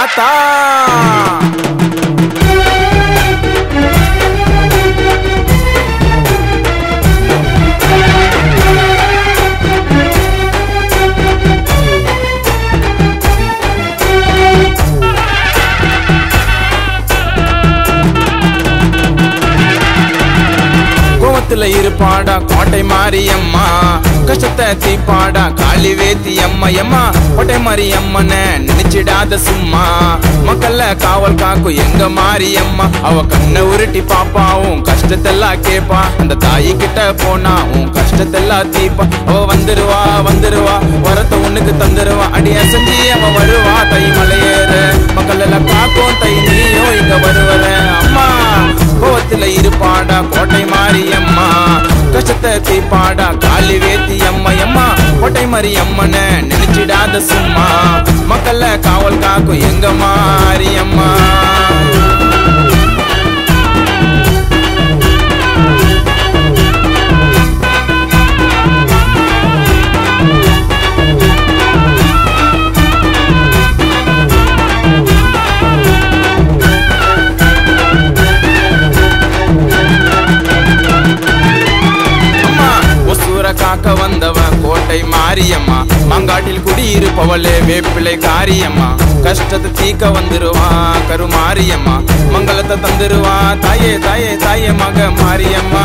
ஆத்தா கோவத்துல இருப்பாடா கோட்டை மாரியம்மா கஷ்டத்தை தீப்பாடா காளி வேத்தி அம்மா எம்மா கோட்டை மாரியம்மன நினைச்சிடாத சும்மா மக்கள்ல காவல் காக்கும் எங்க மாரியம்மா அவ கண்ணை உருட்டி பாப்பாவும் கஷ்டத்தெல்லாம் கேப்பா அந்த தாயி கிட்ட போனா உன் கஷ்டத்தெல்லாம் தீப்பா அவ வந்துருவா வந்துருவா வரத்த உனக்கு தந்துருவா அடி அசஞ்சி அவ வருவா தை மலையேற மக்கள் எல்லாம் காக்கும் தை நீயும் இங்க வருவர அம்மா கோவத்துல இருப்பாடா கோட்டை மாரியம்மா கஷ்டத்தை தீப்பாடா காளி வேத்தி அம்மா அம்மா கோட்டை மாரி அம்மன நினைச்சிடாத சும்மா மக்கள்ல காவல் காக்கும் எங்க மாரியம்மா அம்மா ஒசூர காக்க வந்தவன் கோட்டை மாரியம்மா மாங்காட்டில் குடியிருப்பவளே வேப்பிலை காரியம்மா கஷ்டத்தை தீக்க வந்துருவா கருமாரியம்மா மங்களத்தை தந்துருவா தாயே தாயே தாயே மக மாரியம்மா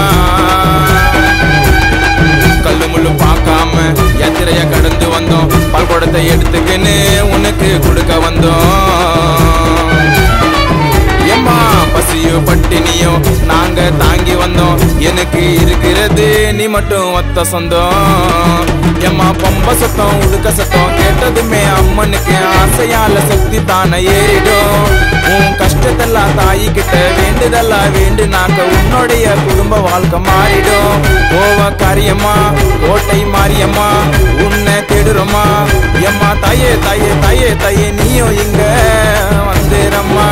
கல்லு முள்ளு பார்க்காம யாத்திரைய கடந்து வந்தோம் பால் குடத்தை எடுத்துக்கின்னு உனக்கு கொடுக்க வந்தோம் எம்மா பசியோ பட்டினியோ நாங்க தாங்கி வந்தோம் எனக்கு இருக்கிறது நீ மட்டும் ஒத்த சொந்தம் எம்மா பொம்ப சத்தம் உடுக்க சத்தம் கேட்டதுமே அம்மனுக்கு ஆசையால சக்தி தானே ஏறிடும் உன் கஷ்டத்தெல்லாம் தாயி கிட்ட வேண்டுதெல்லாம் வேண்டு நாக்க உன்னுடைய குடும்ப வாழ்க்கை மாறிடும் ஓவ காரியம்மா கோட்டை மாரியம்மா உன்னை தேடுறோமா எம்மா தாயே தாயே தாயே தாயே நீயும் இங்க வந்துரம்மா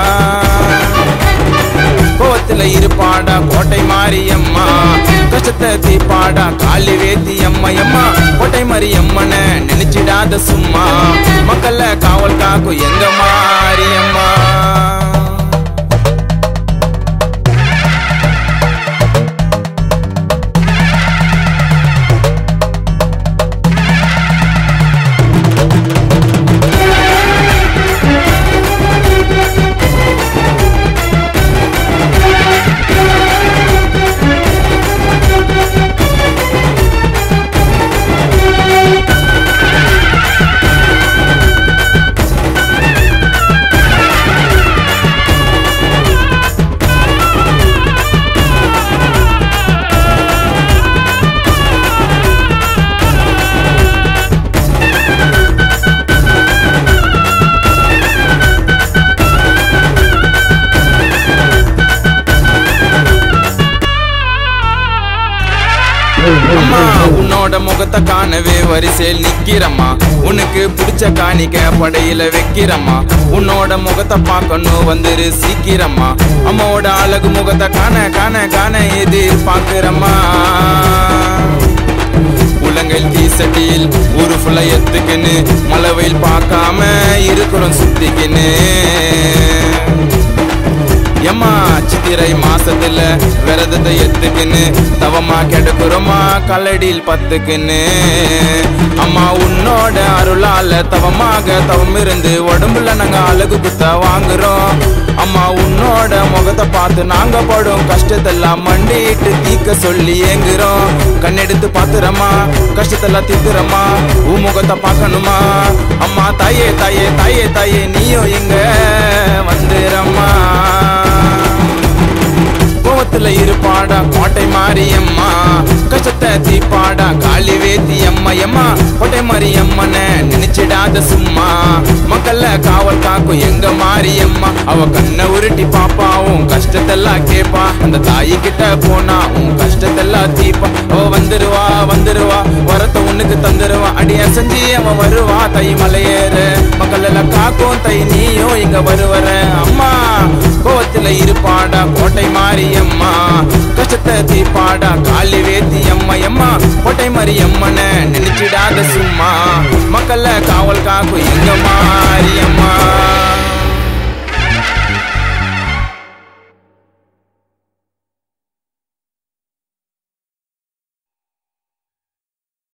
கோவத்துல இருப்பாடா கோட்டை மாரியம்மா கஷ்டத்தை தீப்பாடா காளி வேத்தி அம்மா அம்மா கோட்டை மாரியம்மன நினைச்சிடாத சும்மா மக்கள்ல காவல் காக்கும் எங்க மாரியம்மா அம்மா உன்னோட முகத்தை காணவே வரிசையில் நிக்கிறம்மா உனக்கு பிடிச்ச காணிக்க படையில வைக்கிறம்மா உன்னோட முகத்தை பார்க்கணும் வந்துரு சீக்கிரம்மா அம்மாவோட அழகு முகத்தை காண காண காண எதிர்பார்க்கிறம்மா உலங்கள் தீசட்டியில் ஊரு ஃபுல்லா எத்துக்குன்னு மலவையில் பார்க்காம இருக்கிறோம் சுத்திக்கின்னு எம்மா சித்திரை மாசத்துல விரதத்தை எத்துக்குன்னு தவமா கெடுக்குறோமா கல்லடியில் பத்துக்குன்னு அம்மா உன்னோட அருளால தவமாக தவம் இருந்து உடம்புல நாங்க அழகு குத்த வாங்குறோம் அம்மா உன்னோட முகத்தை பார்த்து நாங்க படும் கஷ்டத்தெல்லாம் மண்டிட்டு தீக்க சொல்லி ஏங்குறோம் கண்ணெடுத்து பாத்துறமா கஷ்டத்தெல்லாம் தீர்த்துறமா உன் முகத்தை பார்க்கணுமா அம்மா தாயே தாயே தாயே தாயே நீயும் இங்க வந்துறம்மா கோவத்துல இருப்பாடா கோட்டை மாரியம்மா கஷ்டத்தை தீப்பாடா காளி வேத்தி அம்மா எம்மா கோட்டை மாரியம்மன நினைச்சிடாத சும்மா மக்கள்ல காவல் காக்கும் எங்க மாரியம்மா அவ கண்ணை உருட்டி பாப்பா உன் கஷ்டத்தெல்லாம் கேப்பா அந்த தாயி கிட்ட போனா உன் கஷ்டத்தெல்லாம் தீப்பா அவ வந்துருவா வந்துருவா வரத்த உனக்கு தந்துருவா அடி அசஞ்சி அவ வருவா தை மலையேற மக்கள் எல்லாம் காக்கும் தை நீயும் இங்க வருவர அம்மா கோவத்துல இருப்பாடா கோட்டை மாரியம்மா கஷ்டத்தை தீப்பாடா காளி வேத்தி அம்மா அம்மா கோட்டை மாரியம்மன நினைச்சிடாத சும்மா மக்கள்ல காவல் காக்கும் எங்க மாரியம்மா